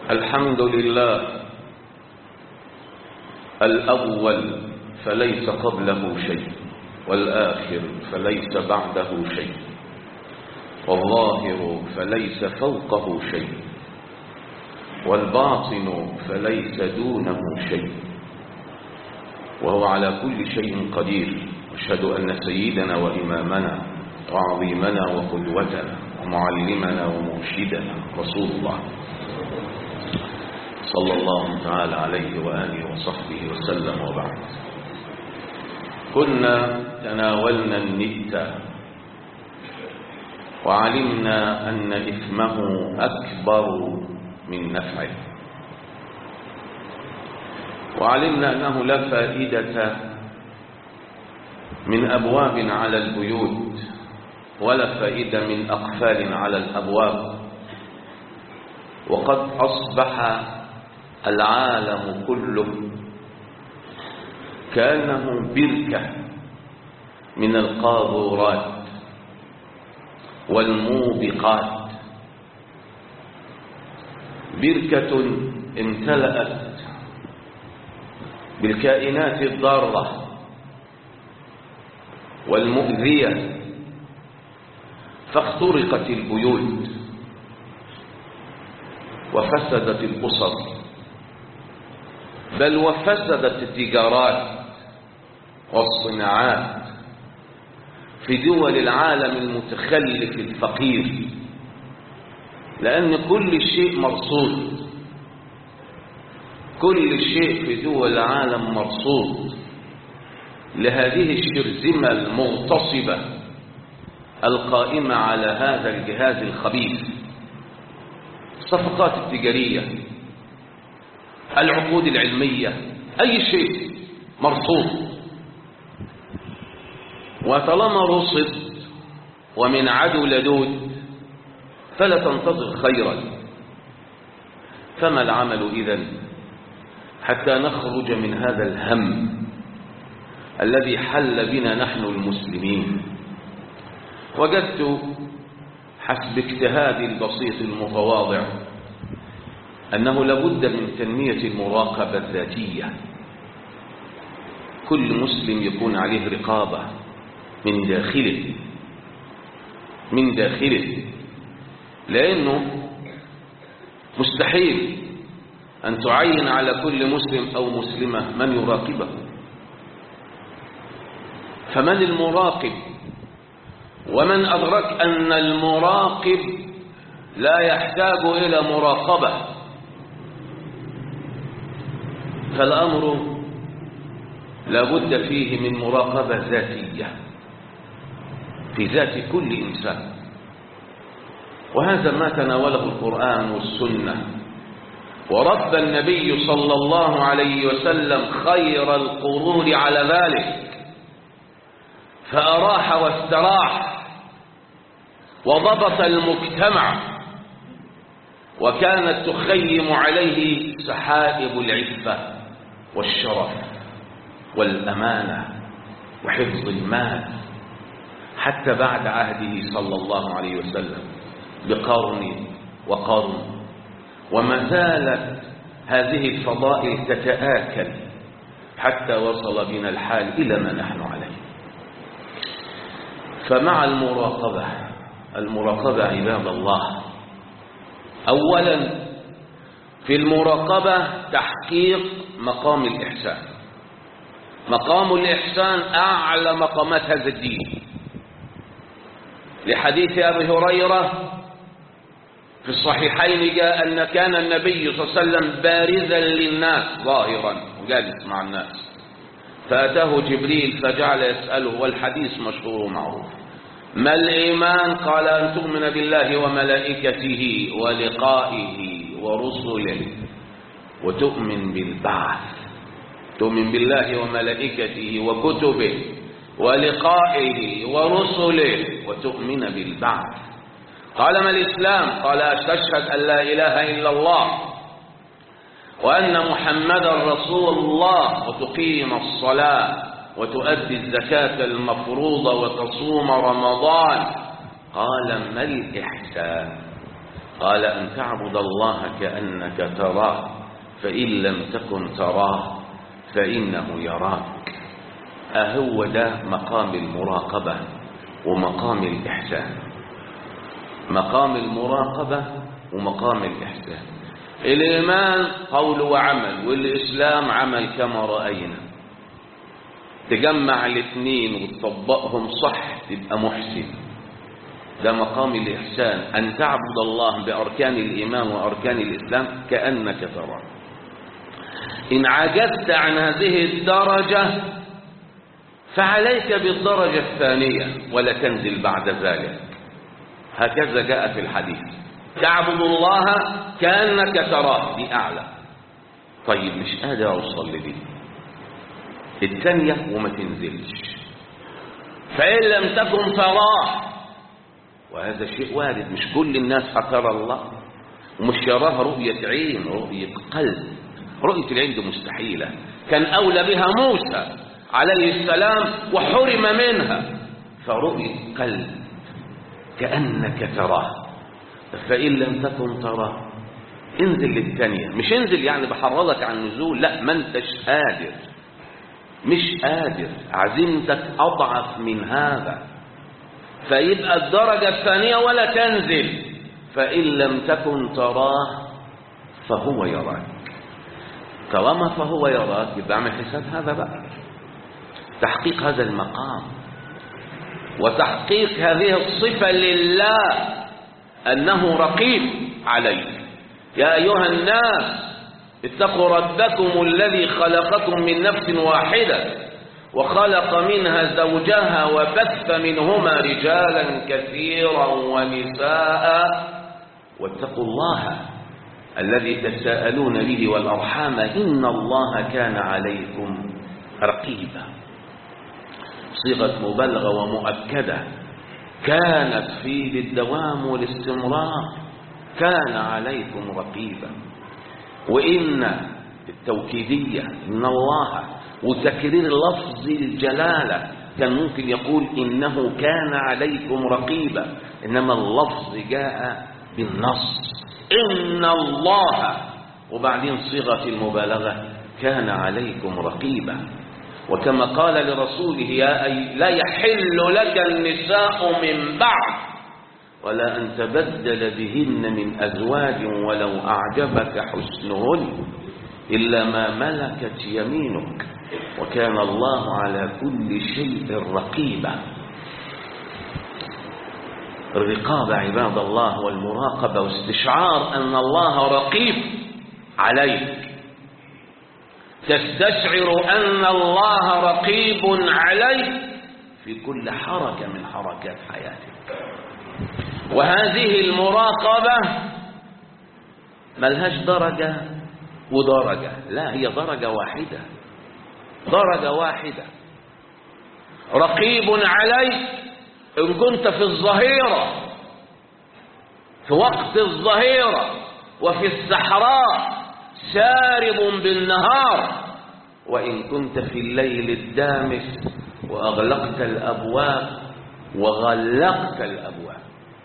الحمد لله الأول فليس قبله شيء والآخر فليس بعده شيء والظاهر فليس فوقه شيء والباطن فليس دونه شيء وهو على كل شيء قدير أشهد أن سيدنا وإمامنا وعظيمنا وقدوتنا ومعلمنا ومرشدنا رسول الله صلى الله تعالى عليه وآله وصحبه وسلم وبعد كنا تناولنا النت وعلمنا أن إثمه أكبر من نفعه وعلمنا أنه لا فائدة من أبواب على البيوت ولا فائدة من أقفال على الأبواب وقد أصبح العالم كله كأنه بركة من القاذورات والموبقات بركة امتلأت بالكائنات الضارة والمؤذية فاخترقت البيوت وفسدت الأسر بل وفسدت التجارات والصناعات في دول العالم المتخلف الفقير لأن كل شيء مرصود كل شيء في دول العالم مرصود لهذه الشرذمة المغتصبة القائمة على هذا الجهاز الخبيث الصفقات التجارية العقود العلمية أي شيء مرصود وطالما رصد ومن عدو لدود فلا تنتظر خيرا فما العمل إذن حتى نخرج من هذا الهم الذي حل بنا نحن المسلمين وجدت حسب اجتهادي البسيط المتواضع أنه لابد من تنمية المراقبة الذاتية كل مسلم يكون عليه رقابة من داخله من داخله لأنه مستحيل أن تعين على كل مسلم أو مسلمة من يراقبه فمن المراقب ومن أدرك أن المراقب لا يحتاج إلى مراقبة فالأمر لابد فيه من مراقبة ذاتية في ذات كل إنسان وهذا ما تناوله القرآن والسنة ورب النبي صلى الله عليه وسلم خير القرون على ذلك فأراح واستراح وضبط المجتمع وكانت تخيم عليه سحائب العفة والشرف والأمانة وحفظ المال حتى بعد عهده صلى الله عليه وسلم بقرن وقرن وما زالت هذه الفضائل تتآكل حتى وصل بنا الحال إلى ما نحن عليه فمع المراقبة المراقبة عباد الله أولا في المراقبة تحقيق مقام الإحسان مقام الإحسان أعلى مقامات هذا الدين لحديث أبي هريرة في الصحيحين جاء أن كان النبي صلى الله عليه وسلم بارزا للناس ظاهرا وجالس مع الناس فأتاه جبريل فجعل يسأله والحديث مشهور ومعروف ما الإيمان قال أن تؤمن بالله وملائكته ولقائه ورسله وتؤمن بالبعث تؤمن بالله وملائكته وكتبه ولقائه ورسله وتؤمن بالبعث قال ما الإسلام قال أشهد أن لا إله إلا الله وأن محمدا رسول الله وتقيم الصلاة وتؤدي الزكاة المفروضة وتصوم رمضان قال ما الإحسان قال أن تعبد الله كأنك تراه فإن لم تكن تراه فإنه يراك أهو ده مقام المراقبة ومقام الإحسان مقام المراقبة ومقام الإحسان الإيمان قول وعمل والإسلام عمل كما رأينا تجمع الاثنين وتطبقهم صح تبقى محسن ده مقام الإحسان أن تعبد الله بأركان الإيمان وأركان الإسلام كأنك تراه إن عجزت عن هذه الدرجة فعليك بالدرجة الثانية ولا تنزل بعد ذلك هكذا جاء في الحديث تعبد الله كأنك تراه دي أعلى طيب مش قادر أوصل لدي الثانية وما تنزلش فإن لم تكن تراه وهذا شيء وارد مش كل الناس هترى الله ومش يراها رؤية عين رؤية قلب رؤية العين دي مستحيلة كان أولى بها موسى عليه السلام وحرم منها فرؤية قلب كأنك تراه فإن لم تكن تراه انزل للثانية مش انزل يعني بحرضك عن النزول لا ما انتش قادر مش قادر عزيمتك أضعف من هذا فيبقى الدرجة الثانية ولا تنزل فإن لم تكن تراه فهو يراك طالما فهو يراك يبقى اعمل حساب هذا بقى تحقيق هذا المقام وتحقيق هذه الصفة لله أنه رقيب عليك يا أيها الناس اتقوا ربكم الذي خلقكم من نفس واحدة وخلق منها زوجها وبث منهما رجالا كثيرا ونساء واتقوا الله الذي تساءلون به والأرحام إن الله كان عليكم رقيبا صيغة مبالغة ومؤكدة كانت في للدوام والاستمرار كان عليكم رقيبا وإن التوكيدية إن الله وتكرير لفظ الجلالة كان ممكن يقول إنه كان عليكم رقيبا إنما اللفظ جاء بالنص إن الله وبعدين صيغة المبالغة كان عليكم رقيبا وكما قال لرسوله يا أي لا يحل لك النساء من بعد ولا أن تبدل بهن من أزواج ولو أعجبك حسنهن إلا ما ملكت يمينك وكان الله على كل شيء رقيبا الرقابة عباد الله والمراقبة واستشعار أن الله رقيب عليك تستشعر أن الله رقيب عليك في كل حركة من حركات حياتك وهذه المراقبة ملهاش درجة ودرجة لا هي درجة واحدة درجة واحدة رقيب عليك إن كنت في الظهيرة في وقت الظهيرة وفي الصحراء سارب بالنهار وإن كنت في الليل الدامس وأغلقت الأبواب وغلقت الأبواب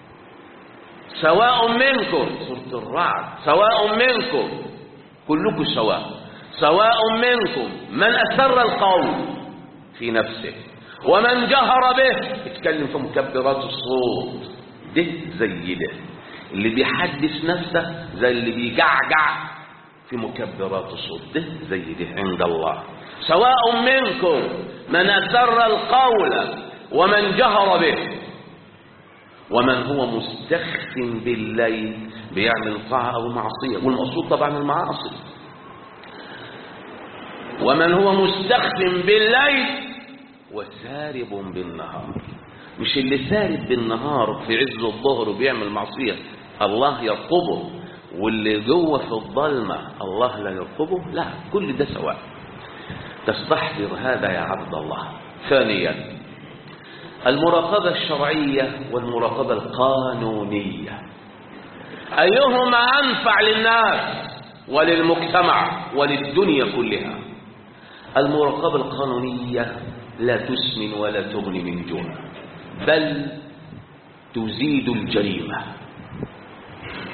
سواء منكم سورة الرعد سواء منكم كلكم سواء سواء منكم من أسر القول في نفسه ومن جهر به اتكلم في مكبرات الصوت ده زي ده اللي بيحدث نفسه زي اللي بيجعجع في مكبرات الصوت ده زي ده عند الله سواء منكم من أسر القول ومن جهر به ومن هو مستخف بالليل بيعمل طاعة أو معصية والمقصود طبعا المعاصي ومن هو مستخف بالليل وسارب بالنهار مش اللي سارب بالنهار في عز الظهر وبيعمل معصية الله يرقبه واللي جوه في الظلمة الله لا يرقبه لا كل ده سواء تستحضر هذا يا عبد الله ثانيا المراقبة الشرعية والمراقبة القانونية أيهما أنفع للناس وللمجتمع وللدنيا كلها المراقبة القانونية لا تسمن ولا تغني من جوع بل تزيد الجريمة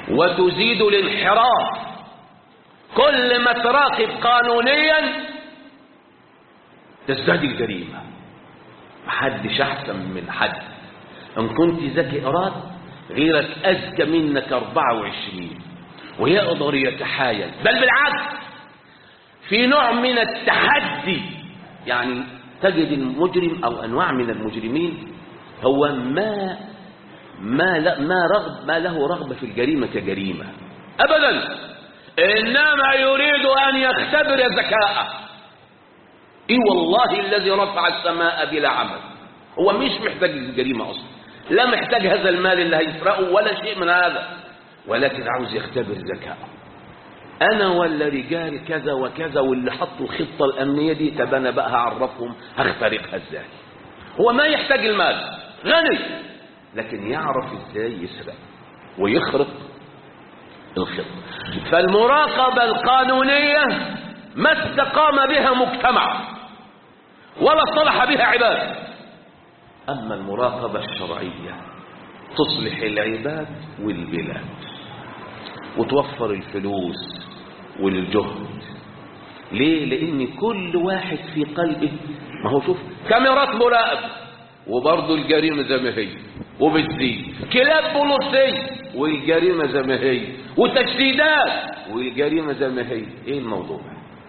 وتزيد الانحراف كل ما تراقب قانونيا تزداد الجريمة محدش أحسن من حد إن كنت ذكي إراد غيرك أذكى منك 24 ويقدر يتحايل بل بالعكس في نوع من التحدي يعني تجد المجرم أو أنواع من المجرمين هو ما ما لا ما رغب ما له رغبة في الجريمة كجريمة أبدا إنما يريد أن يختبر ذكاءه إي والله الذي رفع السماء بلا عمل هو مش محتاج الجريمة أصلا لا محتاج هذا المال اللي هيسرقه ولا شيء من هذا ولكن عاوز يختبر ذكاءه أنا ولا رجال كذا وكذا واللي حطوا الخطة الأمنية دي طب أنا بقى هعرفهم هخترقها إزاي هو ما يحتاج المال غني لكن يعرف إزاي يسرق ويخرق الخطة فالمراقبة القانونية ما استقام بها مجتمع ولا صلح بها عباد أما المراقبة الشرعية تصلح العباد والبلاد وتوفر الفلوس والجهد ليه لان كل واحد في قلبه ما هو شوف كاميرات مراقب وبرضه الجريمه زي ما هي وبتزيد كلاب بوليسيه والجريمه زي ما هي وتشديدات والجريمه زي ما هي ايه الموضوع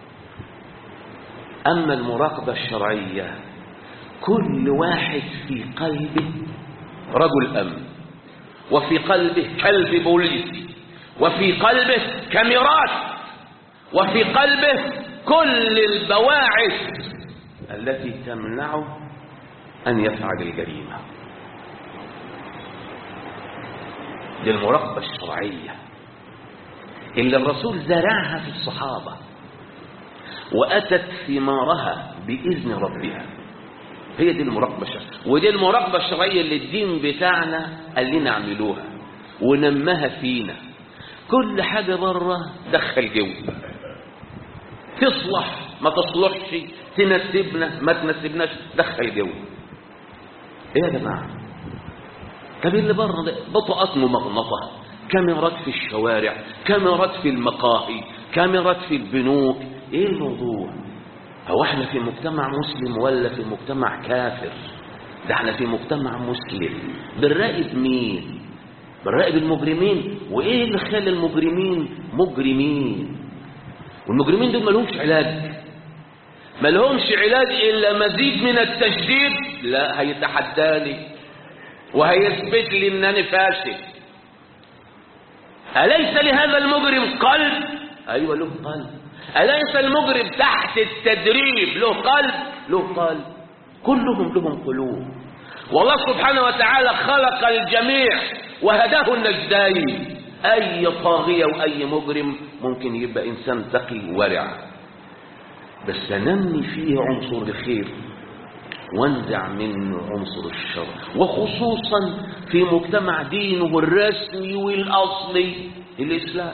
اما المراقبه الشرعيه كل واحد في قلبه رجل امن وفي قلبه كلب بوليسي وفي قلبه كاميرات وفي قلبه كل البواعث التي تمنعه أن يفعل الجريمة دي المراقبة الشرعية اللي الرسول زرعها في الصحابة وأتت ثمارها بإذن ربها هي دي المراقبة الشرعية ودي المراقبة الشرعية اللي الدين بتاعنا قال لنا اعملوها ونمها فينا كل حاجة بره دخل جو تصلح ما تصلحش تناسبنا ما تناسبناش دخل جو ايه يا جماعة طب اللي بره ده بطاقات ممغنطة كاميرات في الشوارع كاميرات في المقاهي كاميرات في البنوك ايه الموضوع هو احنا في مجتمع مسلم ولا في مجتمع كافر ده احنا في مجتمع مسلم بنراقب مين بنراقب المجرمين وايه اللي خلى المجرمين مجرمين والمجرمين دول ملهمش علاج ملهمش علاج الا مزيد من التشديد لا هيتحداني وهيثبت لي ان انا فاشل اليس لهذا المجرم قلب ايوه له قلب اليس المجرم تحت التدريب له قلب له قلب كلهم لهم قلوب والله سبحانه وتعالى خلق الجميع وهداه النجدين أي طاغية وأي مجرم ممكن يبقى إنسان تقي ورع بس نمي فيه عنصر الخير وانزع منه عنصر الشر وخصوصا في مجتمع دينه الرسمي والأصلي الإسلام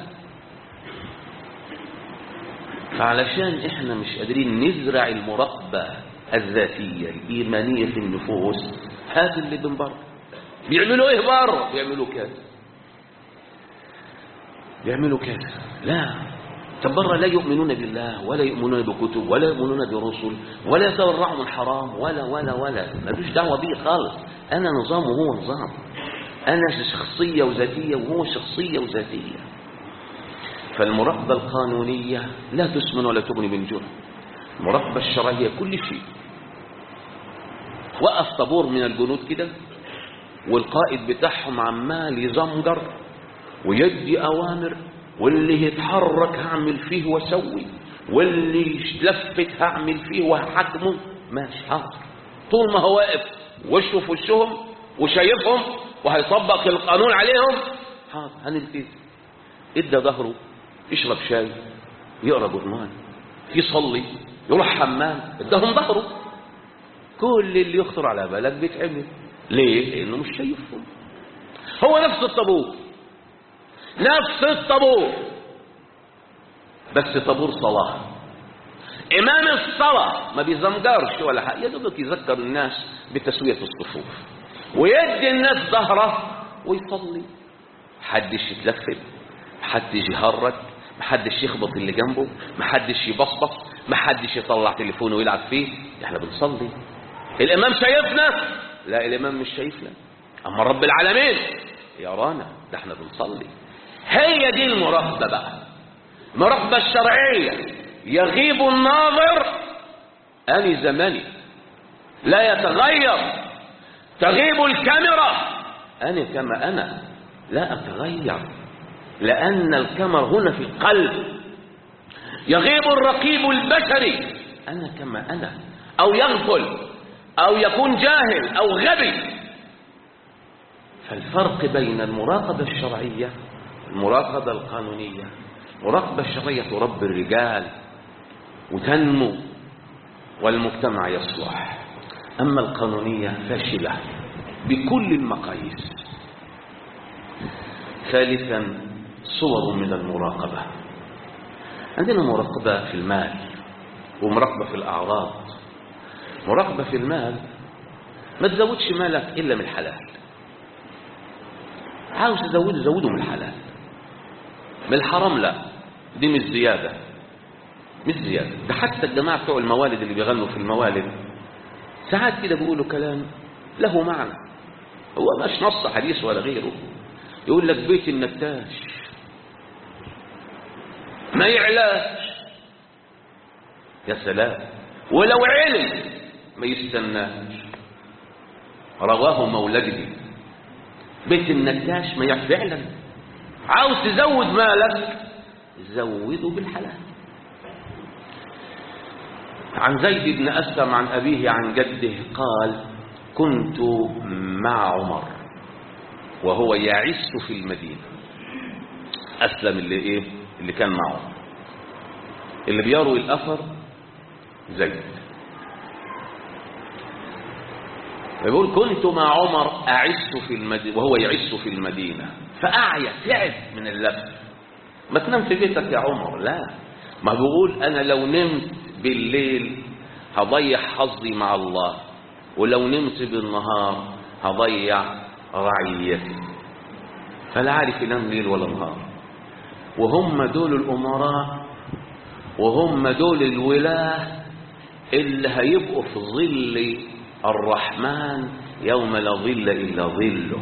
فعلشان احنا مش قادرين نزرع المراقبة الذاتية الإيمانية في النفوس هذا اللي من بره بيعملوا ايه بره بيعملوا كذا بيعملوا كذا لا طب بره لا يؤمنون بالله ولا يؤمنون بكتب ولا يؤمنون برسل ولا يتورعوا من حرام ولا ولا ولا ملوش دعوه بيه خالص انا نظام وهو نظام انا شخصيه وذاتيه وهو شخصيه وذاتيه فالمراقبه القانونيه لا تسمن ولا تغني من جهد المراقبه الشرعيه كل شيء وقف طابور من الجنود كده والقائد بتاعهم عمال يزمجر ويدي أوامر واللي يتحرك هعمل فيه واسوي واللي يتلفت هعمل فيه وهحكمه ماشي حاضر طول ما هو واقف وشه في وشهم وشايفهم وهيطبق القانون عليهم حاضر هنلتزم ادى ظهره يشرب شاي يقرا جرنان يصلي يروح حمام اداهم ظهره كل اللي يخطر على بالك بيتعمل ليه؟ لأنه مش شايفهم هو نفس الطابور نفس الطابور بس طابور صلاة إمام الصلاة ما بيزمجرش ولا حاجة يا دوبك يذكر الناس بتسوية الصفوف ويدي الناس ظهره ويصلي حدش يتلفت محدش يهرج محدش يخبط اللي جنبه محدش يبصبص محدش يطلع تليفونه ويلعب فيه احنا بنصلي الامام شايفنا لا الامام مش شايفنا اما رب العالمين يرانا ده احنا بنصلي هي دي المراقبه بقى المراقبه الشرعيه يغيب الناظر اني زمني لا يتغير تغيب الكاميرا انا كما انا لا اتغير لان الكاميرا هنا في القلب يغيب الرقيب البشري انا كما انا او يغفل او يكون جاهل او غبي فالفرق بين المراقبه الشرعيه المراقبه القانونيه المراقبه الشرعيه تربي الرجال وتنمو والمجتمع يصلح أما القانونية فاشلة بكل المقاييس ثالثا صور من المراقبة عندنا مراقبة في المال ومراقبة في الأعراض مراقبة في المال ما تزودش مالك إلا من الحلال عاوز تزوده زوده من الحلال من الحرام لا دي مش زيادة مش زيادة ده حتى الجماعة بتوع الموالد اللي بيغنوا في الموالد ساعات كده بيقولوا كلام له معنى هو مش نص حديث ولا غيره يقول لك بيت النتاش ما يعلاش يا سلام ولو علم ما يستناش رواه مولدي بيت النتاش ما يعرف فعلا عاوز تزود مالك زوده بالحلال عن زيد بن أسلم عن أبيه عن جده قال كنت مع عمر وهو يعس في المدينة أسلم اللي إيه اللي كان معه اللي بيروي الأثر زيد يقول كنت مع عمر أعس في المدينة وهو يعس في المدينة فأعيا تعب من اللبس ما تنام في بيتك يا عمر لا ما بقول أنا لو نمت بالليل هضيع حظي مع الله ولو نمت بالنهار هضيع رعيتي فلا عارف ينام ليل ولا نهار وهم دول الأمراء وهم دول الولاة اللي هيبقوا في ظل الرحمن يوم لا ظل إلا ظله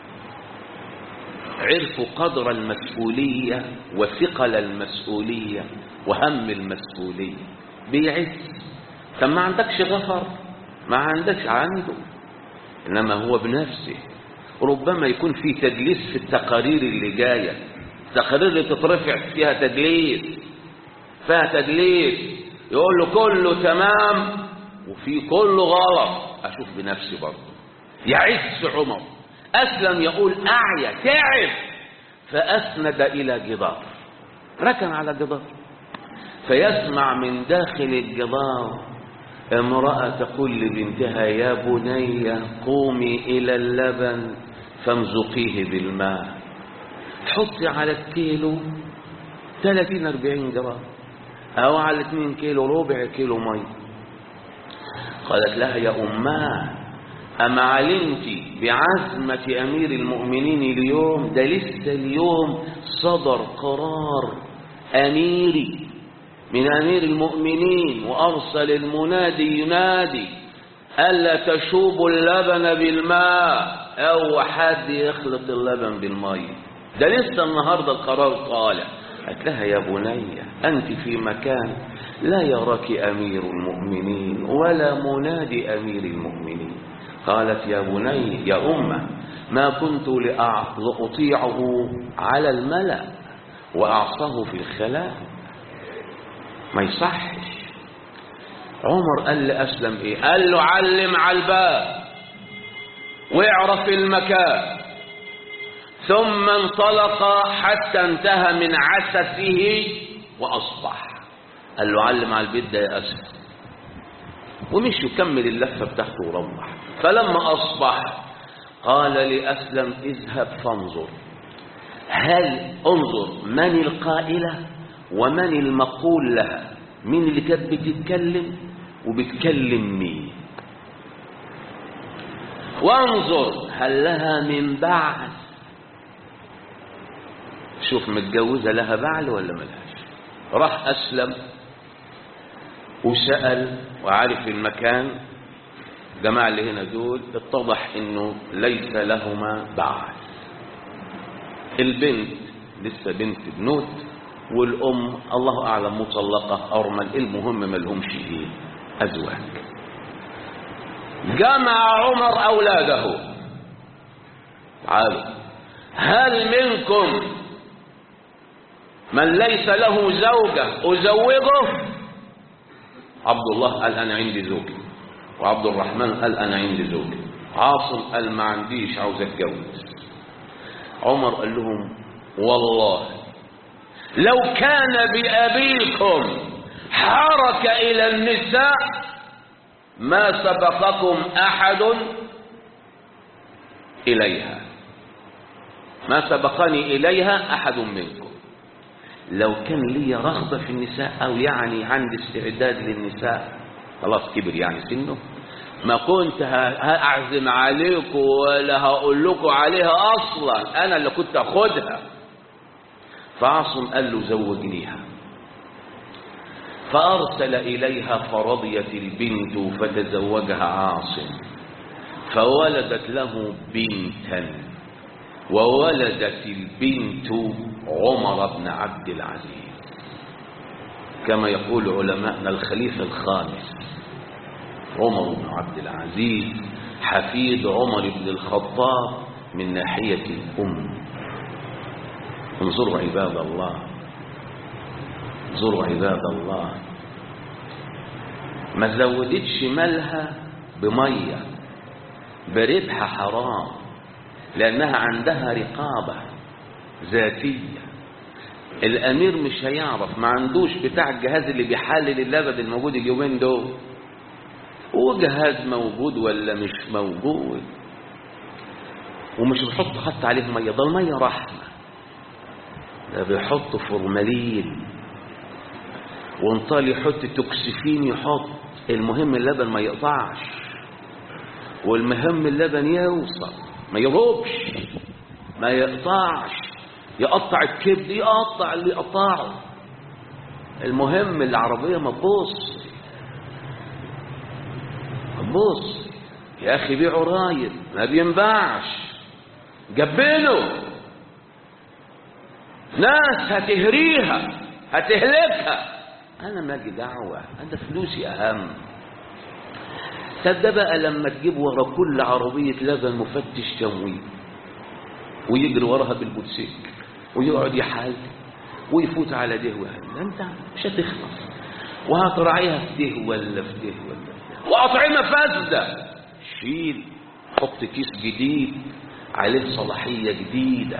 عرفوا قدر المسؤولية وثقل المسؤولية وهم المسؤولية بيعز طب ما عندكش غفر ما عندكش عنده إنما هو بنفسه ربما يكون في تدليس في التقارير اللي جاية التقارير اللي تترفع فيها تدليس فيها تدليس يقول له كله تمام وفي كله غلط أشوف بنفسي برضه يعز عمر أسلم يقول أعيا تعب فأسند إلى جدار ركن على جدار فيسمع من داخل الجدار امرأة تقول لبنتها يا بني قومي إلى اللبن فامزقيه بالماء حطي على الكيلو 30 40 جرام أو على 2 كيلو ربع كيلو مي قالت لها يا أماه أما علمت بعزمة أمير المؤمنين اليوم ده لسه اليوم صدر قرار أميري من أمير المؤمنين وأرسل المنادي ينادي ألا تشوب اللبن بالماء أو حد يخلط اللبن بالماء ده لسه النهاردة القرار طالع قالت لها يا بني أنت في مكان لا يراك أمير المؤمنين ولا منادي أمير المؤمنين قالت يا بني يا أمة ما كنت لأطيعه على الملأ وأعصاه في الخلاء ما يصحش عمر قال لأسلم إيه قال له علم على الباب واعرف المكان ثم انطلق حتى انتهى من عسفه وأصبح قال له علم على البيت ده يا أسلم ومش يكمل اللفة بتاعته وروح فلما أصبح قال لأسلم اذهب فانظر هل انظر من القائلة ومن المقول لها مين اللي كانت بتتكلم وبتكلم مين وانظر هل لها من بعث اشوف متجوزة لها بعل ولا ملهاش راح اسلم وسأل وعارف المكان الجماعة اللي هنا دول اتضح انه ليس لهما بعل البنت لسه بنت بنوت والام الله اعلم مطلقة ارمل المهم ما لهمش ايه ازواج جمع عمر اولاده تعالوا هل منكم من ليس له زوجة أزوجه عبد الله قال أنا عندي زوجي وعبد الرحمن قال أنا عندي زوجي عاصم قال ما عنديش عاوز أتجوز عمر قال لهم والله لو كان بأبيكم حرك إلى النساء ما سبقكم أحد إليها ما سبقني إليها أحد منكم لو كان لي رغبة في النساء أو يعني عندي استعداد للنساء خلاص كبر يعني سنه ما كنت هأعزم عليكم ولا هقول لكم عليها أصلا أنا اللي كنت أخدها فعاصم قال له زوجنيها فأرسل إليها فرضيت البنت فتزوجها عاصم فولدت له بنتا وولدت البنت عمر بن عبد العزيز كما يقول علماءنا الخليفة الخامس عمر بن عبد العزيز حفيد عمر بن الخطاب من ناحية الأم انظروا عباد الله انظروا عباد الله ما زودتش مالها بمية بربح حرام لأنها عندها رقابة ذاتية الأمير مش هيعرف ما عندوش بتاع الجهاز اللي بيحلل اللبن الموجود اليومين دول هو جهاز موجود ولا مش موجود ومش بيحط حتى عليه مية ده المية رحمة ده بيحط فورمالين وانطال يحط توكسيفين يحط المهم اللبن ما يقطعش والمهم اللبن يوصل ما يغوبش ما يقطعش يقطع الكبد يقطع اللي يقطعه المهم العربية ما تبص ما تبص يا أخي بيعوا رايد ما بينباعش جبله ناس هتهريها هتهلكها أنا ما لي دعوة أنا فلوسي أهم صدق بقى لما تجيب ورا كل عربية لبن مفتش تموين ويجري وراها بالموتوسيكل ويقعد يحال ويفوت على ده وهذا انت مش هتخلص وهتراعيها في ده ولا في ده ولا وأطعمة فاسدة شيل حط كيس جديد عليه صلاحية جديدة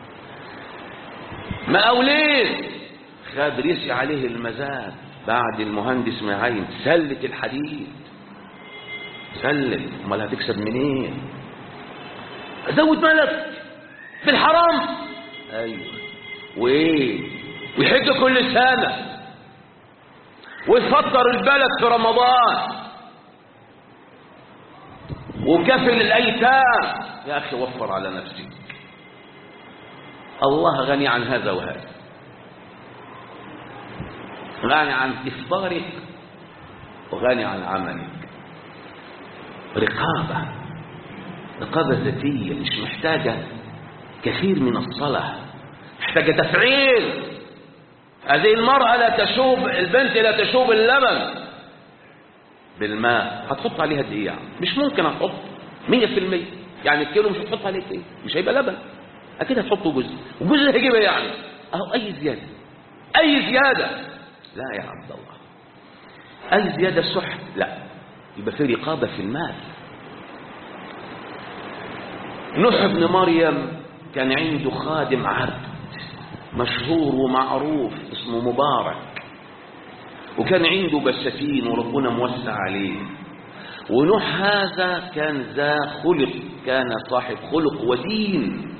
مقاولين خد ريسي عليه المزاد بعد المهندس ما يعين سلت الحديد سلت امال هتكسب منين زود ملك في الحرام ايوه وايه ويحج كل سنه ويفطر البلد في رمضان وكفل الايتام يا اخي وفر على نفسك الله غني عن هذا وهذا غني عن افطارك وغني عن عملك رقابة رقابة ذاتية مش محتاجة كثير من الصلاة محتاجة تفعيل هذه المرأة لا تشوب البنت لا تشوب اللبن بالماء هتحط عليها قد ايه يعني مش ممكن هتحط 100% يعني الكيلو مش هتحط عليه ايه مش هيبقى لبن اكيد هتحطه جزء وجزء هيجيب ايه يعني اهو اي زياده اي زياده لا يا عبد الله اي زياده سحت لا يبقى في رقابه في المال نوح بن مريم كان عنده خادم عبد مشهور ومعروف اسمه مبارك وكان عنده بساتين وربنا موسع عليه ونوح هذا كان ذا خلق كان صاحب خلق ودين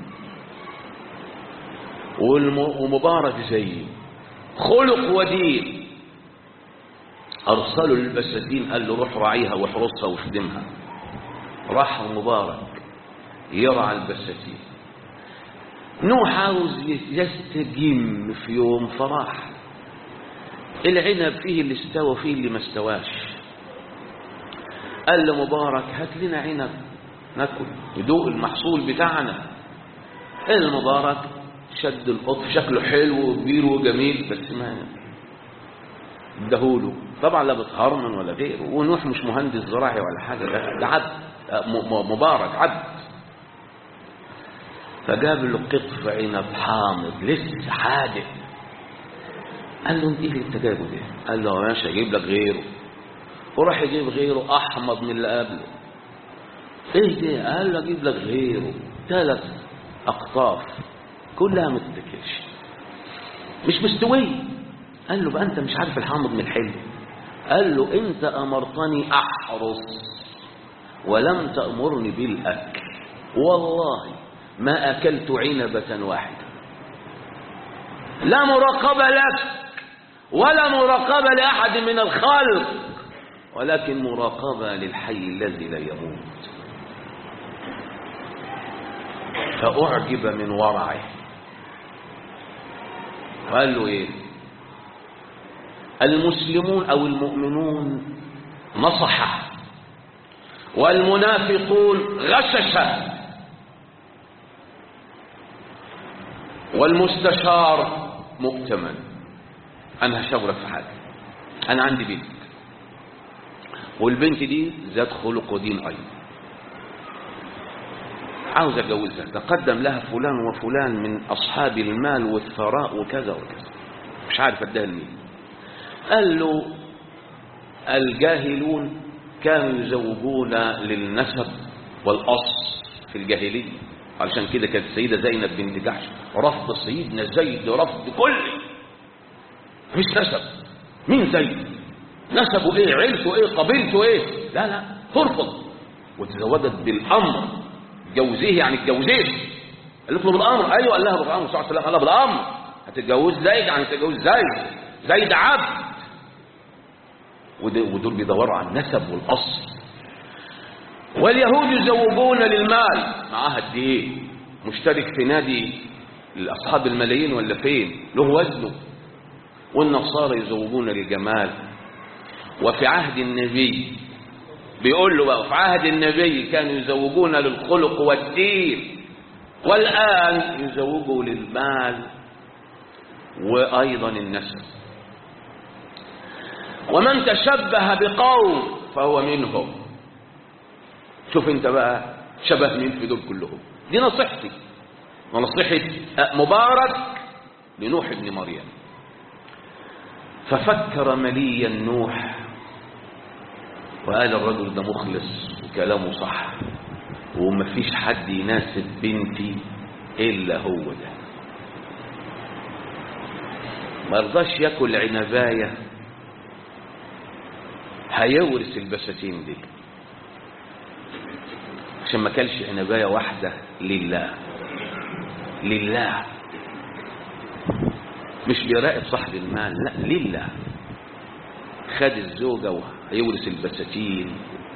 ومبارك زيه خلق ودين أرسلوا للبساتين قال له روح راعيها واحرسها واخدمها راح مبارك يرعى البساتين نوح عاوز يستجم في يوم فراح العنب فيه اللي استوى فيه اللي ما استواش قال لمبارك هات لنا عنب ناكل يدوق المحصول بتاعنا المبارك شد القط شكله حلو وكبير وجميل بس ما اداهوله طبعا لا بتهرمن ولا غيره ونوح مش مهندس زراعي ولا حاجه ده ده عبد مبارك عبد فجاب له قطف عنب حامض لسه حادق قال له انت ايه اللي انت جايبه ده قال له ماشي اجيب لك غيره وراح يجيب غيره احمض من اللي قبله ايه ده قال له اجيب لك غيره ثلاث اقطاف كلها ما تتاكلش مش مستويه قال له بقى انت مش عارف الحامض من الحلو قال له انت امرتني احرص ولم تامرني بالاكل والله ما اكلت عنبه واحده لا مراقبه لك ولا مراقبه لاحد من الخلق ولكن مراقبه للحي الذي لا يموت فاعجب من ورعه قال له ايه المسلمون او المؤمنون نصحه والمنافقون غششه والمستشار مؤتمن انا هشاورك في حاجه انا عندي بنت والبنت دي ذات خلق ودين ايضا عاوز اتجوزها تقدم لها فلان وفلان من اصحاب المال والثراء وكذا وكذا مش عارف اديها لمين قال له الجاهلون كانوا يزوجون للنسب والاصل في الجاهليه علشان كده كانت السيده زينب بنت جحش رفض سيدنا زيد رفض كلي مش نسب مين زيد نسبه ايه عيلته ايه قبيلته ايه لا لا ترفض وتزوجت بالامر جوزيه يعني اتجوزيه قالت له بالامر ايوه قال لها بالامر صلى الله عليه وسلم قال لها بالامر هتتجوز زيد يعني تتجوز زيد زيد عبد ودول بيدوروا على النسب والاصل واليهود يزوجون للمال معاها قد ايه مشترك في نادي اصحاب الملايين ولا فين له وزنه والنصارى يزوجون للجمال وفي عهد النبي بيقول له بقى في عهد النبي كانوا يزوجون للخلق والدين والآن يزوجوا للمال وأيضا النسب ومن تشبه بقوم فهو منهم شوف انت بقى شبه مين في دول كلهم دي نصيحتي ونصيحة مبارك لنوح بن مريم ففكر مليا نوح وقال الرجل ده مخلص وكلامه صح ومفيش حد يناسب بنتي الا هو ده ما رضاش ياكل عنبايه هيورث البساتين دي عشان ما كلش عنبايه واحده لله لله مش بيراقب صاحب المال لا لله خد الزوجه وهيورث البساتين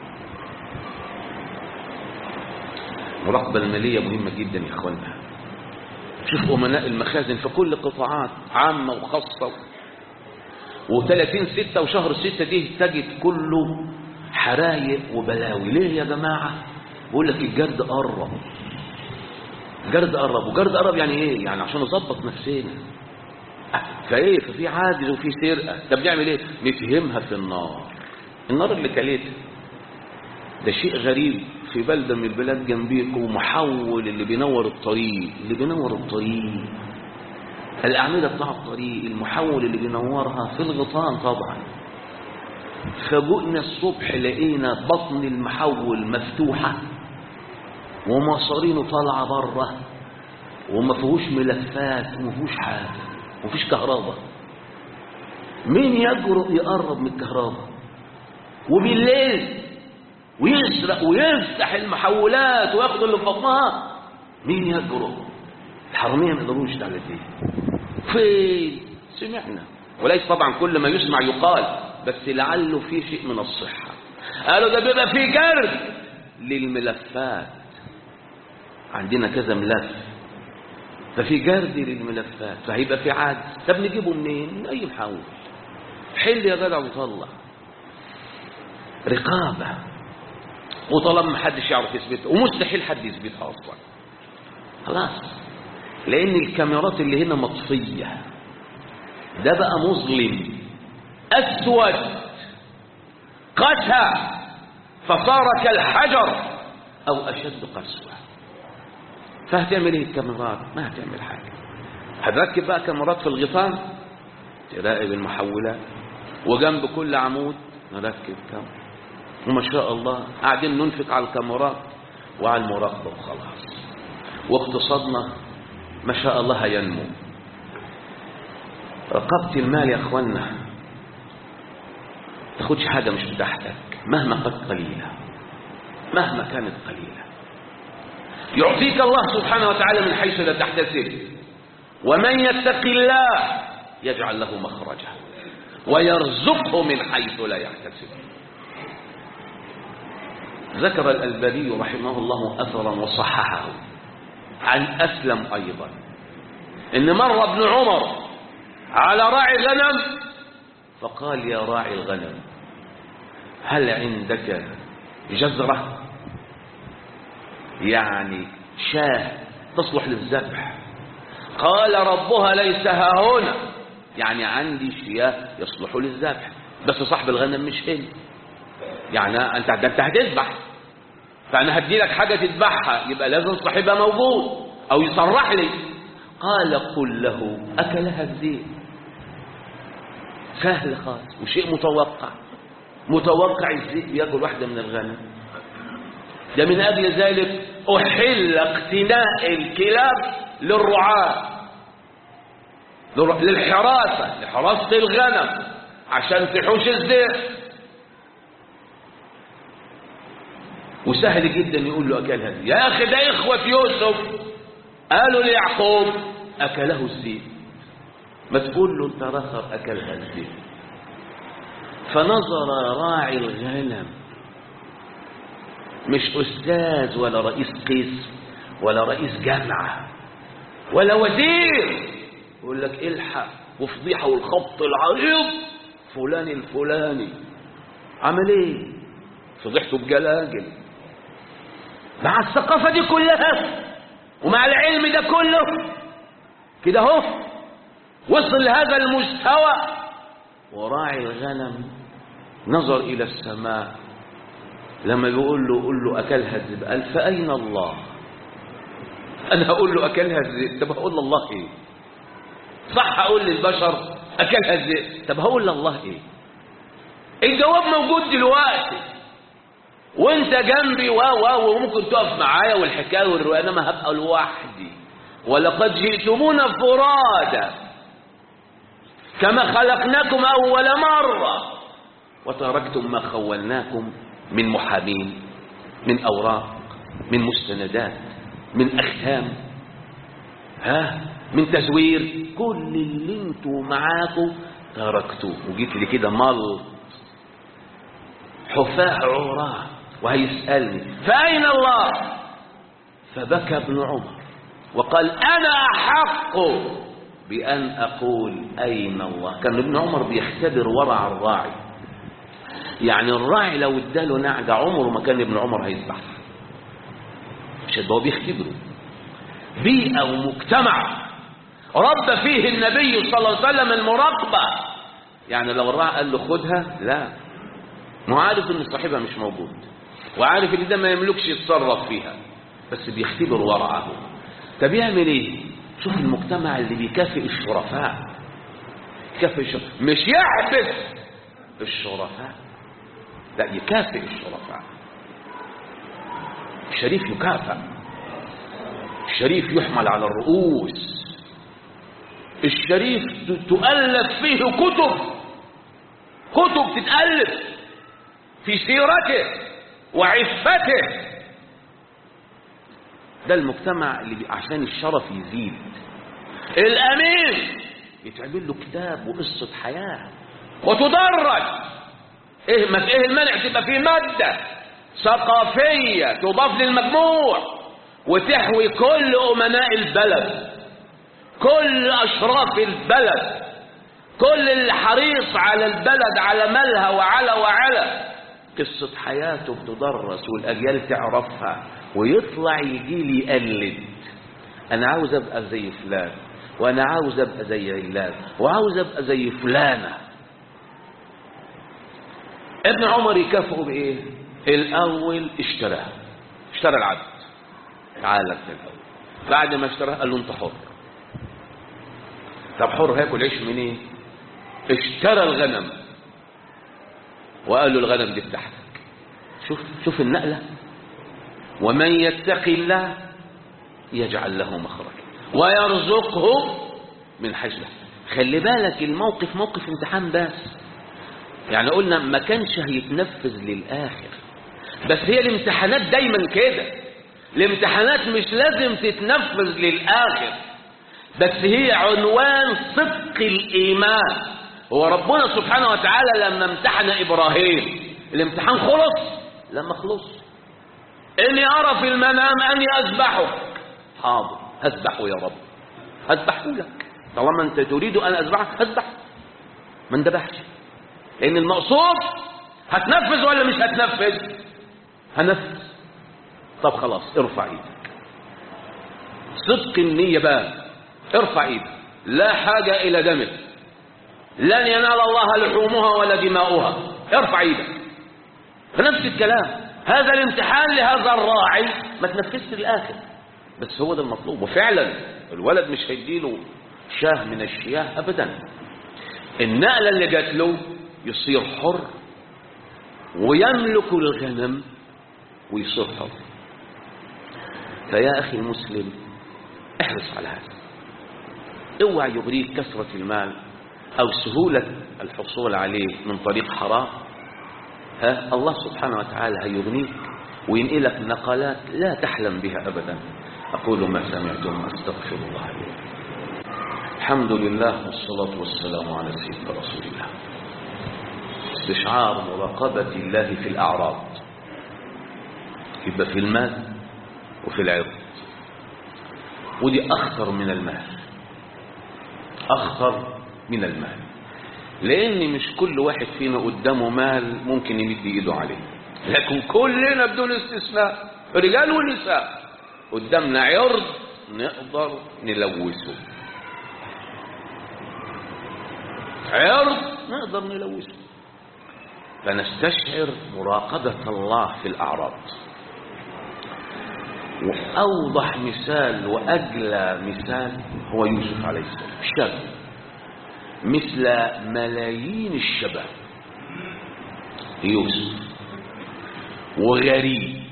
المراقبه الماليه مهمه جدا يا اخوانا شوف امناء المخازن في كل قطاعات عامه وخاصه و30 ستة وشهر ستة دي تجد كله حرايق وبلاوي ليه يا جماعة بقول لك الجرد قرب جرد قرب وجرد قرب يعني ايه يعني عشان نظبط نفسنا فايه ففي عاجز وفي سرقة طب نعمل ايه نفهمها في النار النار اللي كلتها ده شيء غريب في بلدة من البلاد جنبيكم محول اللي بينور الطريق اللي بينور الطريق الأعمدة بتاع الطريق المحول اللي بينورها في الغطان طبعا فجئنا الصبح لقينا بطن المحول مفتوحة ومصارينه طالعة بره وما فيهوش ملفات وما فيهوش حاجة وما فيش كهرباء مين يجرؤ يقرب من الكهرباء وبالليل ويسرق ويفتح المحولات وياخد اللي في بطنها مين يجرؤ الحرامية ما يقدروش على دي فين سمعنا وليس طبعا كل ما يسمع يقال بس لعله في شيء من الصحة قالوا ده بيبقى في جرد للملفات عندنا كذا ملف ففي جرد للملفات فهيبقى في عجز طب نجيبه منين من اي محاول حل يا جدع وطلع رقابة وطالما ما حدش يعرف يثبتها ومستحيل حد يثبتها اصلا خلاص لان الكاميرات اللي هنا مطفية ده بقى مظلم اسود قسى فصار كالحجر او اشد قسوة فهتعمل ايه الكاميرات ما هتعمل حاجة هتركب بقى كاميرات في الغطاء تراقب المحولات وجنب كل عمود نركب كاميرا وما شاء الله قاعدين ننفق على الكاميرات وعلى المراقبة وخلاص واقتصادنا ما شاء الله هينمو رقبة المال يا اخوانا تاخدش حاجة مش بتاعتك مهما قد قليلة مهما كانت قليلة يعطيك الله سبحانه وتعالى من حيث لا تحتسب ومن يتق الله يجعل له مخرجا ويرزقه من حيث لا يحتسب ذكر الألباني رحمه الله أثرا وصححه عن أسلم أيضا إن مر ابن عمر على راعي غنم فقال يا راعي الغنم هل عندك جزرة يعني شاه تصلح للذبح قال ربها ليس ها هنا يعني عندي شياه يصلح للذبح بس صاحب الغنم مش هنا يعني انت ده انت هتذبح فانا هدي لك حاجه تذبحها يبقى لازم صاحبها موجود او يصرح لي قال قل له اكلها الذئب سهل خالص وشيء متوقع متوقع الذئب ياكل واحده من الغنم ده من اجل ذلك احل اقتناء الكلاب للرعاه للحراسه لحراسه الغنم عشان تحوش الذئب وسهل جدا يقول له أكلها دي يا أخي ده إخوة يوسف قالوا ليعقوب أكله الذئب ما تقول له أنت رخر أكلها الذئب فنظر راعي الغنم مش أستاذ ولا رئيس قسم ولا رئيس جامعة ولا وزير يقول لك الحق وفضيحة والخبط العريض فلان الفلاني عمل ايه فضيحته بجلاجل مع الثقافة دي كلها ومع العلم ده كله كده اهو وصل لهذا المستوى وراعي الغنم نظر إلى السماء لما بيقول له قول له أكلها الذئب قال فأين الله أنا هقول له أكلها الذئب طب هقول لله إيه صح أقول للبشر أكلها الذئب طب هقول لله إيه الجواب موجود دلوقتي وانت جنبي و و وممكن تقف معايا والحكايه والروايه انما هبقى لوحدي ولقد جئتمونا فرادا كما خلقناكم اول مره وتركتم ما خولناكم من محامين من اوراق من مستندات من اختام ها من تزوير كل اللي انتوا معاكم تركتوه وجيت لي كده ملط حفاة عراة وهيسألني فأين الله فبكى ابن عمر وقال أنا أحق بأن أقول أين الله كان ابن عمر بيختبر ورع الراعي يعني الراعي لو اداله نعجة عمره ما كان ابن عمر هيذبحها مش هو بيختبره بيئة ومجتمع رب فيه النبي صلى الله عليه وسلم المراقبة يعني لو الراعي قال له خدها لا ما هو عارف ان صاحبها مش موجود وعارف ان ده ما يملكش يتصرف فيها بس بيختبر ورعه طب يعمل ايه شوف المجتمع اللي بيكافئ الشرفاء يكافئ الشرفاء مش يحبس الشرفاء لا يكافئ الشرفاء الشريف يكافئ الشريف يحمل على الرؤوس الشريف تؤلف فيه كتب كتب تتألف في سيرته وعفته ده المجتمع اللي بي... عشان الشرف يزيد الامين يتعمل له كتاب وقصه حياه وتدرج ايه ما ايه المنع تبقى في ماده ثقافيه تضاف للمجموع وتحوي كل امناء البلد كل أشراف البلد كل اللي حريص على البلد على مالها وعلى وعلى قصة حياته بتدرس والأجيال تعرفها ويطلع يجي لي يقلد أنا عاوز أبقى زي فلان وأنا عاوز أبقى زي علان وعاوز أبقى زي فلانة ابن عمر يكافئه بإيه؟ الأول اشتراه اشترى العبد تعال انت الأول بعد ما اشتراه قال له أنت حر طب حر هاكل عيش منين؟ اشترى الغنم وقال له الغنم دي بتاعتك شوف شوف النقلة ومن يتق الله يجعل له مخرجا ويرزقه من حيث لا خلي بالك الموقف موقف امتحان بس يعني قلنا ما كانش هيتنفذ للآخر بس هي الامتحانات دايما كده الامتحانات مش لازم تتنفذ للآخر بس هي عنوان صدق الإيمان هو ربنا سبحانه وتعالى لما امتحن إبراهيم الامتحان خلص لما خلص إني أرى في المنام أني أذبحك حاضر أذبحه يا رب أذبحه لك طالما أنت تريد أن أذبحك أذبح ما اندبحش لأن المقصود هتنفذ ولا مش هتنفذ هنفذ طب خلاص ارفع ايدك صدق النية بقى ارفع ايدك لا حاجة إلى دمك لن ينال الله لحومها ولا دماؤها ارفع ايدك فنفس الكلام هذا الامتحان لهذا الراعي ما تنفذش للآخر بس هو ده المطلوب وفعلا الولد مش هيديله شاه من الشياه أبدا النقلة اللي جات له يصير حر ويملك الغنم ويصير حر فيا أخي المسلم احرص على هذا اوعى يغريك كثرة المال أو سهولة الحصول عليه من طريق حرام ها الله سبحانه وتعالى هيغنيك وينقلك نقلات لا تحلم بها أبدا أقول ما سمعتم أستغفر الله لي الحمد لله والصلاة والسلام على سيدنا رسول الله استشعار مراقبة الله في الأعراض يبقى في المال وفي العرض ودي أخطر من المال أخطر من المال لأن مش كل واحد فينا قدامه مال ممكن يمد إيده عليه لكن كلنا بدون استثناء رجال ونساء قدامنا عرض نقدر نلوثه عرض نقدر نلوثه فنستشعر مراقبة الله في الأعراض وأوضح مثال وأجلى مثال هو يوسف عليه السلام شاب مثل ملايين الشباب يوسف وغريب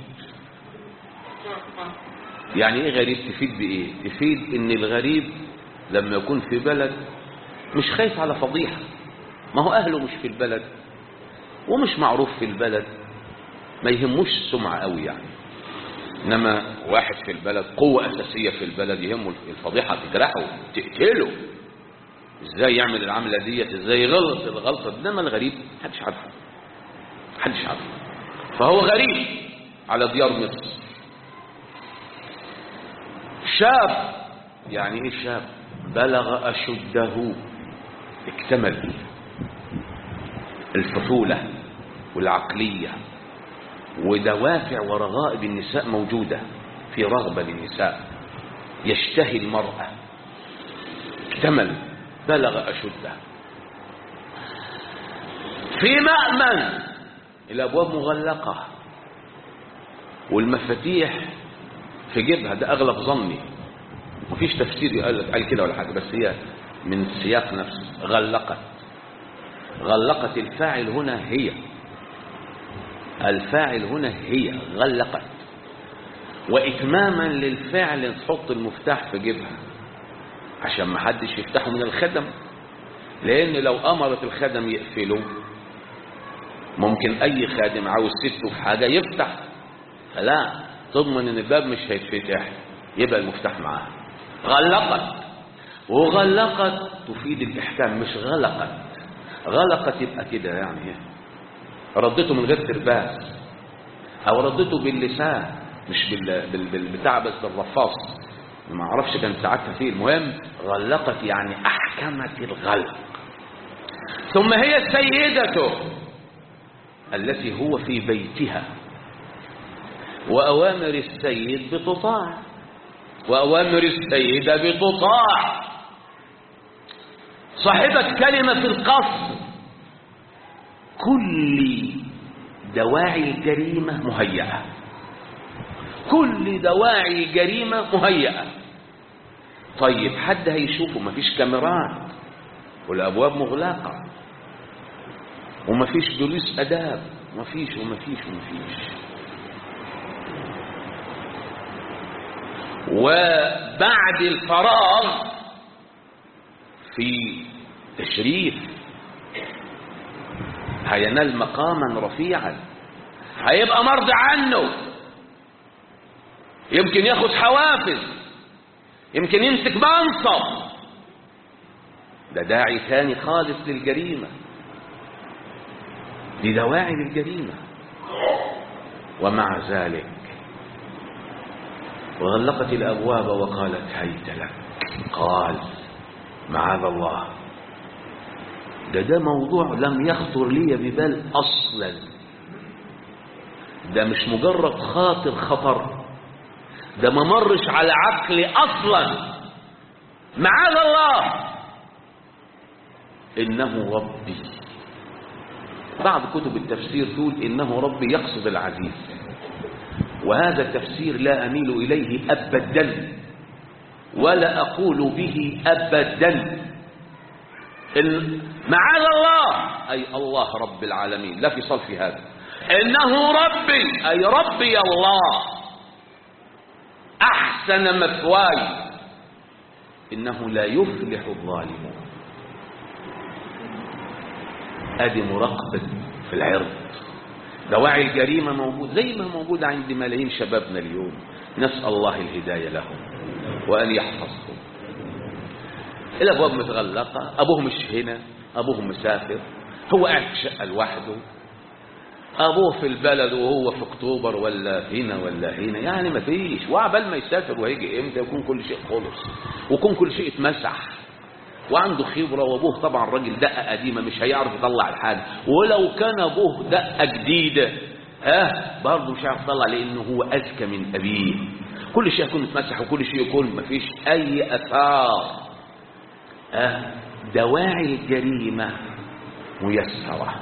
يعني ايه غريب تفيد بايه تفيد ان الغريب لما يكون في بلد مش خايف على فضيحة ما هو اهله مش في البلد ومش معروف في البلد ما يهموش السمعة قوي يعني انما واحد في البلد قوة اساسية في البلد يهمه الفضيحة تجرحه تقتله ازاي يعمل العملة ديت ازاي يغلط الغلطة انما الغريب محدش عارفه محدش عارفه فهو غريب على ديار مصر شاب يعني ايه شاب بلغ اشده اكتمل الفضولة والعقلية ودوافع ورغائب النساء موجودة في رغبة للنساء يشتهي المرأة اكتمل بلغ أشده في مأمن الأبواب مغلقة والمفاتيح في جيبها ده أغلب ظني مفيش تفسير يقال قال كده ولا حاجة بس هي من السياق نفسه غلقت غلقت الفاعل هنا هي الفاعل هنا هي غلقت وإتماما للفعل تحط المفتاح في جيبها عشان ما حدش يفتحه من الخدم لأن لو أمرت الخدم يقفله ممكن أي خادم عاوز سته في حاجة يفتح فلا تضمن ان الباب مش هيتفتح يبقى المفتاح معاها غلقت وغلقت تفيد الإحكام مش غلقت غلقت يبقى كده يعني ردته من غير ترباس او ردته باللسان مش بال... بال... بالبتاع بس بالرفاص ما اعرفش كان ساعتها فيه المهم غلقت يعني احكمت الغلق ثم هي سيدته التي هو في بيتها وأوامر السيد بتطاع وأوامر السيدة بتطاع صاحبة كلمة في القصر كل دواعي الجريمة مهيئة كل دواعي الجريمة مهيئة طيب حد هيشوفه مفيش كاميرات والأبواب مغلقة ومفيش جلوس أداب مفيش ومفيش ومفيش وبعد الفراغ في تشريف هينال مقاما رفيعا هيبقى مرضى عنه يمكن ياخد حوافز يمكن يمسك منصب ده داعي ثاني خالص للجريمة دي دواعي للجريمة ومع ذلك وغلقت الأبواب وقالت هيت لك قال معاذ الله ده ده موضوع لم يخطر لي ببال أصلا ده مش مجرد خاطر خطر ده ما مرش على عقلي أصلا معاذ الله إنه ربي بعض كتب التفسير تقول إنه ربي يقصد العزيز وهذا التفسير لا أميل إليه أبدا ولا أقول به أبدا معاذ الله أي الله رب العالمين لا في صلف هذا إنه ربي أي ربي الله أحسن مثواي إنه لا يفلح الظالمون أدي مراقبة في العرض دواعي الجريمة موجود زي ما موجود عند ملايين شبابنا اليوم نسأل الله الهداية لهم وأن يحفظهم الأبواب متغلقة أبوه مش هنا أبوه مسافر هو قاعد في شقة لوحده أبوه في البلد وهو في أكتوبر ولا هنا ولا هنا يعني ما فيش وعبال ما يسافر وهيجي إمتى يكون كل شيء خلص ويكون كل شيء اتمسح وعنده خبرة وأبوه طبعا راجل دقة قديمة مش هيعرف يطلع الحاجة ولو كان أبوه دقة جديدة ها برضه مش هيعرف يطلع لأنه هو أذكى من أبيه كل شيء يكون اتمسح وكل شيء يكون ما فيش أي أثار ها دواعي الجريمة ميسرة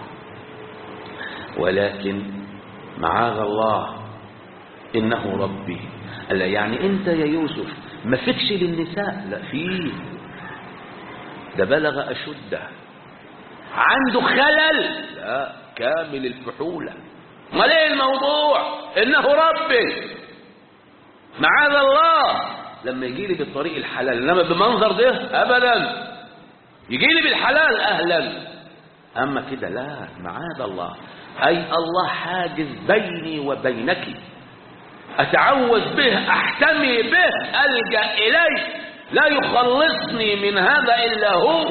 ولكن معاذ الله إنه ربي قال يعني أنت يا يوسف ما فيكش للنساء لا فيه ده بلغ أشده عنده خلل لا كامل الفحولة ما ليه الموضوع إنه ربي معاذ الله لما يجي لي بالطريق الحلال انما بمنظر ده ابدا يجي لي بالحلال اهلا اما كده لا معاذ الله اي الله حاجز بيني وبينك اتعوذ به احتمي به الجا اليه لا يخلصني من هذا الا هو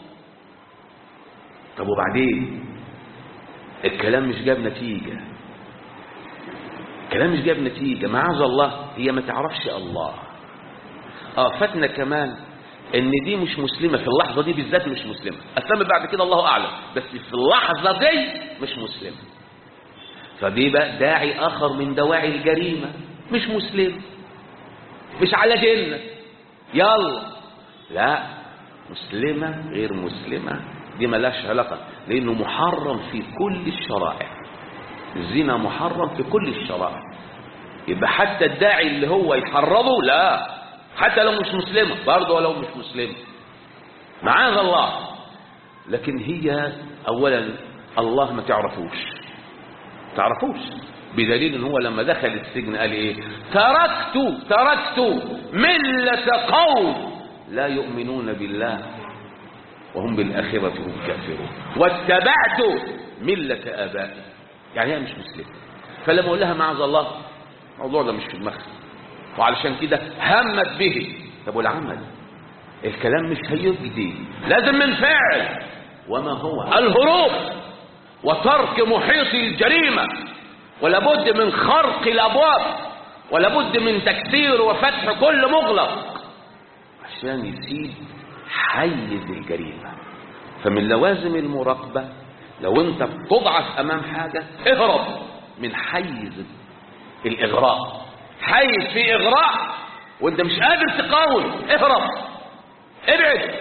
طب وبعدين الكلام مش جاب نتيجه الكلام مش جاب نتيجه معاذ الله هي ما تعرفش الله اه فاتنا كمان ان دي مش مسلمة في اللحظة دي بالذات مش مسلمة اسلم بعد كده الله اعلم بس في اللحظة دي مش مسلمة فدي بقى داعي اخر من دواعي الجريمة مش مسلم مش على جنة يلا لا مسلمة غير مسلمة دي ملاش علاقة لانه محرم في كل الشرائع الزنا محرم في كل الشرائع يبقى حتى الداعي اللي هو يحرضه لا حتى لو مش مسلمة برضه ولو مش مسلمة معاذ الله لكن هي أولا الله ما تعرفوش تعرفوش بدليل ان هو لما دخل السجن قال ايه تركت تركت ملة قوم لا يؤمنون بالله وهم بالآخرة هم كافرون واتبعت ملة آبائي يعني هي مش مسلمة فلما اقول لها معاذ الله الموضوع ده مش في دماغها وعلشان كده همت به طب والعمل الكلام مش هيجدي لازم من فعل وما هو الهروب وترك محيط الجريمة ولابد من خرق الأبواب ولا بد من تكسير وفتح كل مغلق عشان يسيب حيز الجريمة فمن لوازم المراقبة لو انت بتضعف امام حاجة اهرب من حيز الاغراء حيز في اغراء وانت مش قادر تقاوم اهرب ابعد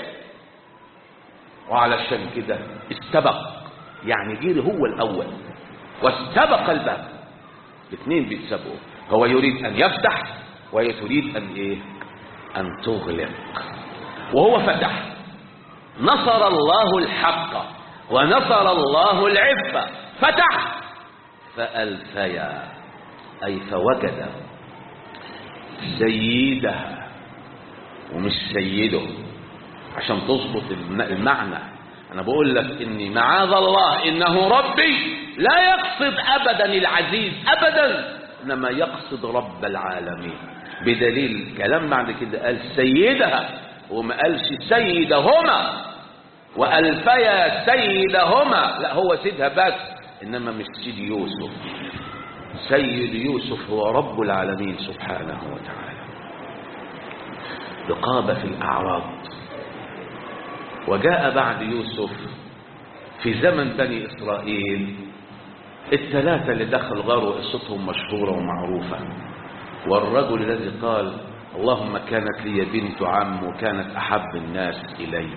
وعلشان كده استبق يعني جري هو الاول واستبق الباب الاثنين بيتسابقوا هو يريد ان يفتح وهي تريد ان ايه ان تغلق وهو فتح نصر الله الحق ونصر الله العفة فتح فألفيا أي فوجد سيدها ومش سيده عشان تظبط المعنى أنا بقول لك إني معاذ الله إنه ربي لا يقصد أبدا العزيز أبدا إنما يقصد رب العالمين بدليل كلام بعد كده قال سيدها وما قالش سيدهما وألفيا سيدهما لا هو سيدها بس إنما مش سيد يوسف سيد يوسف هو رب العالمين سبحانه وتعالى رقابة في الأعراض وجاء بعد يوسف في زمن بني إسرائيل الثلاثة اللي دخل غاروا قصتهم مشهورة ومعروفة والرجل الذي قال اللهم كانت لي بنت عم وكانت أحب الناس إلي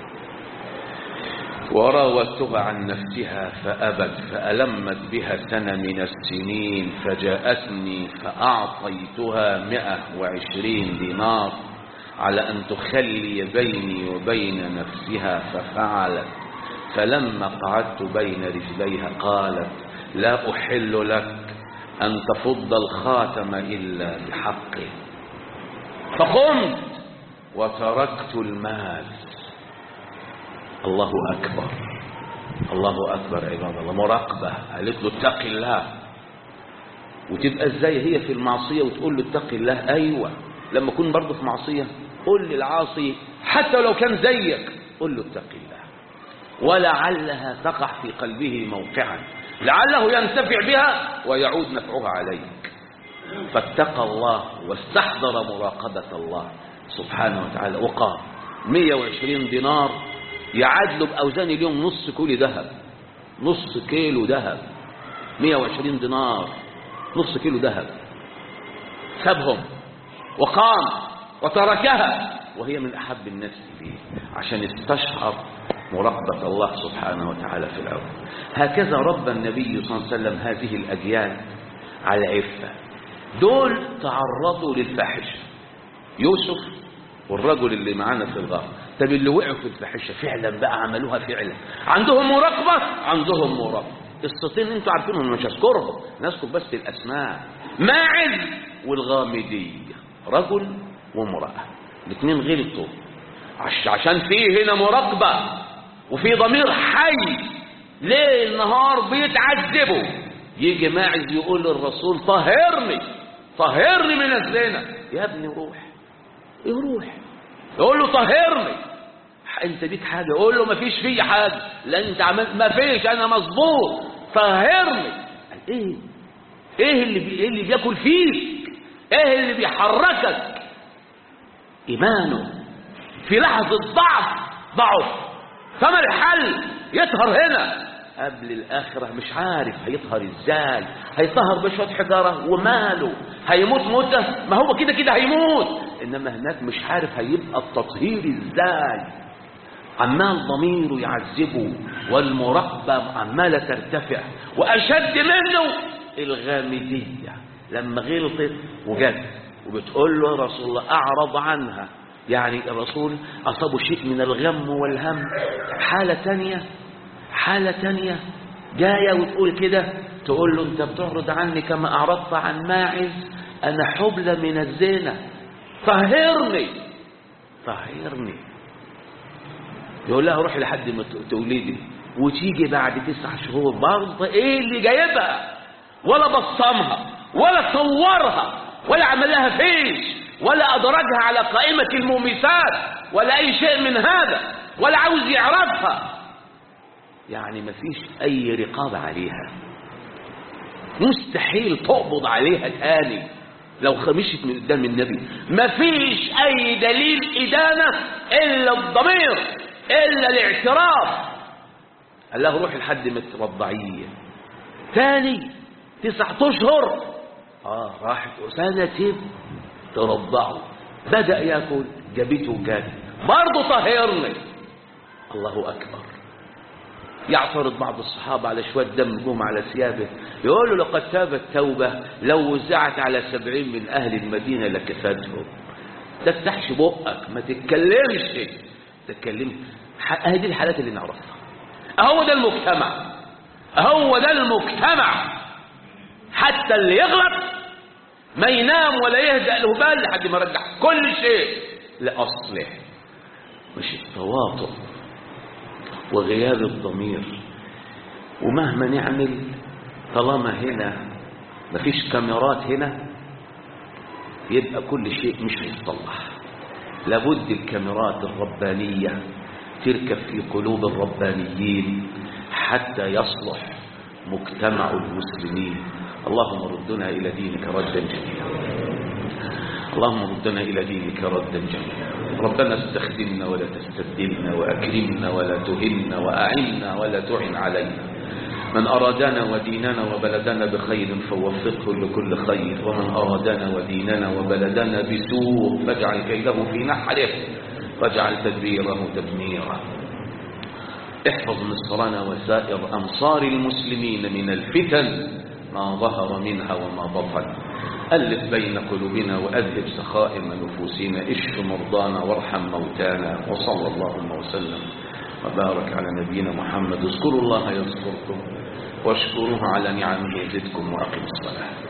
وراودتها عن نفسها فأبت فألمت بها سنة من السنين فجاءتني فأعطيتها مئة وعشرين دينار على أن تخلي بيني وبين نفسها ففعلت فلما قعدت بين رجليها قالت لا أحل لك أن تفض الخاتم إلا بحقه فقمت وتركت المال الله أكبر الله أكبر عباد الله مراقبة قالت له اتق الله وتبقى ازاي هي في المعصية وتقول له اتق الله أيوة لما أكون برضه في معصية قل للعاصي حتى لو كان زيك قل له اتق الله ولعلها تقع في قلبه موقعا لعله ينتفع بها ويعود نفعها عليك فاتقى الله واستحضر مراقبة الله سبحانه وتعالى وقام 120 دينار يعادلوا بأوزان اليوم نص كيلو ذهب نص كيلو ذهب 120 دينار نص كيلو ذهب سابهم وقام وتركها وهي من أحب الناس إليه عشان استشعر مراقبة الله سبحانه وتعالى في الأرض هكذا رب النبي صلى الله عليه وسلم هذه الأجيال على عفة دول تعرضوا للفاحشة يوسف والرجل اللي معانا في الغار طب اللي وقعوا في الفاحشة فعلا بقى عملوها فعلا عندهم مراقبة عندهم مراقبة الصوتين انتوا عارفينهم مش هذكرهم نذكر بس الاسماء ماعز والغامدية رجل وامرأة الاثنين غلطوا عش عشان فيه هنا مراقبة وفي ضمير حي ليل نهار بيتعذبوا يجي ماعز يقول للرسول طهرني طهرني من الزنا يا ابني روح يروح يقول له طهرني انت بيك حاجة يقول له مفيش فيه حاجة لا انت عملت مفيش انا مظبوط طهرني قال ايه ايه اللي بي... ايه اللي بياكل فيك ايه اللي بيحركك ايمانه في لحظة ضعف ضعف فما الحل يطهر هنا قبل الآخرة مش عارف هيطهر ازاي هيطهر بشوية حجارة وماله هيموت موتة ما هو كده كده هيموت إنما هناك مش عارف هيبقى التطهير ازاي عمال ضميره يعذبه والمراقبة عمالة ترتفع وأشد منه الغامدية لما غلطت وجت وبتقول له يا رسول الله أعرض عنها يعني الرسول أصابه شيء من الغم والهم حالة تانية حالة تانية جاية وتقول كده تقول له انت بتعرض عني كما أعرضت عن ماعز أنا حبلى من الزنا طهرني طهرني يقول لها روحي لحد ما تولدي وتيجي بعد تسع شهور برضه ايه اللي جايبها ولا بصمها ولا صورها ولا عمل لها فيش ولا أدرجها على قائمة المومسات ولا أي شيء من هذا ولا عاوز يعرفها يعني مفيش أي رقابة عليها مستحيل تقبض عليها تاني لو مشيت من قدام النبي مفيش أي دليل إدانة إلا الضمير إلا الاعتراف قال له روح لحد ما ترضعيه ثاني تسعة أشهر آه راحت سنة ترضعه بدأ يأكل جابته جاد برضه طهرني الله أكبر يعترض بعض الصحابة على شوية دم جم على ثيابه يقول له لقد تابت توبة لو وزعت على سبعين من أهل المدينة لكفتهم تفتحش بقك ما تتكلمش تتكلم هذه الحالات اللي نعرفها اهو ده المجتمع اهو ده المجتمع حتى اللي يغلط ما ينام ولا يهدأ له بال لحد ما رجع كل شيء لأصله مش التواطؤ وغياب الضمير ومهما نعمل طالما هنا مفيش كاميرات هنا يبقى كل شيء مش هيتصلح لابد الكاميرات الربانية تركب في قلوب الربانيين حتى يصلح مجتمع المسلمين اللهم ردنا إلى دينك ردا جميلا اللهم ردنا إلى دينك ردا جميلا ربنا استخدمنا ولا تستبدلنا وأكرمنا ولا تهنا وأعنا ولا تعن علينا من أرادنا وديننا وبلدنا بخير فوفقه لكل خير ومن أرادنا وديننا وبلدنا بسوء فاجعل كيده في نحره واجعل تدبيره تدميرا احفظ مصرنا وسائر أمصار المسلمين من الفتن ما ظهر منها وما بطن ألف بين قلوبنا وأذهب سخائم نفوسنا اشف مرضانا وارحم موتانا وصلى اللهم وسلم وبارك على نبينا محمد اذكروا الله يذكركم واشكروه على نعمه يزدكم وأقم الصلاة